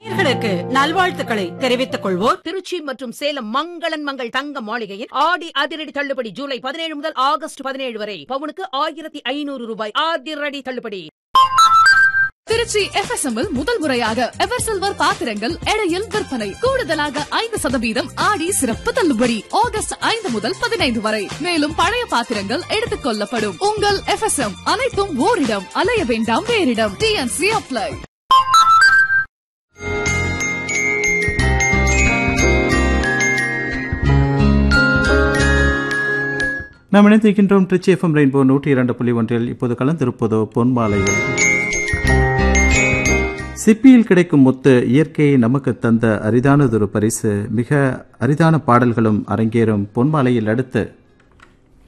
நேயர்களுக்கு நல்வாழ்த்துக்களை தெரிவித்துக் கொள்வோர் திருச்சி மற்றும் சேலம் மங்களன் மங்கள் தங்க மாளிகையில் ஆடி அதிரடி தள்ளுபடி ஜூலை பதினேழு முதல் ஆகஸ்ட் பதினேழு வரை பவுனுக்கு ஆயிரத்தி ஐநூறு ரூபாய் அதிரடி தள்ளுபடி திருச்சி FSM இல் முதல் முறையாக எவர் சில்வர் பாத்திரங்கள் எடையில் விற்பனை கூடுதலாக ஐந்து சதவீதம் ஆடி சிறப்பு தள்ளுபடி ஆகஸ்ட் ஐந்து முதல் பதினைந்து வரை மேலும் பழைய பாத்திரங்கள் எடுத்துக் கொள்ளப்படும் உங்கள் FSM அனைத்தும் ஓரிடம் அலைய வேண்டாம் வேறிடம் டிஎன்சி அப்ளை நாம் இணைந்திருக்கின்றோம் ட்ரிச்சி எஃப்எம் ரெயின்போ நூற்றி இரண்டு புள்ளி ஒன்றில் இப்போது கலந்திருப்பதோ பொன்மாலையில் சிப்பியில் கிடைக்கும் முத்து இயற்கையை நமக்கு தந்த அரிதானதொரு பரிசு மிக அரிதான பாடல்களும் அரங்கேறும் பொன்மாலையில் அடுத்து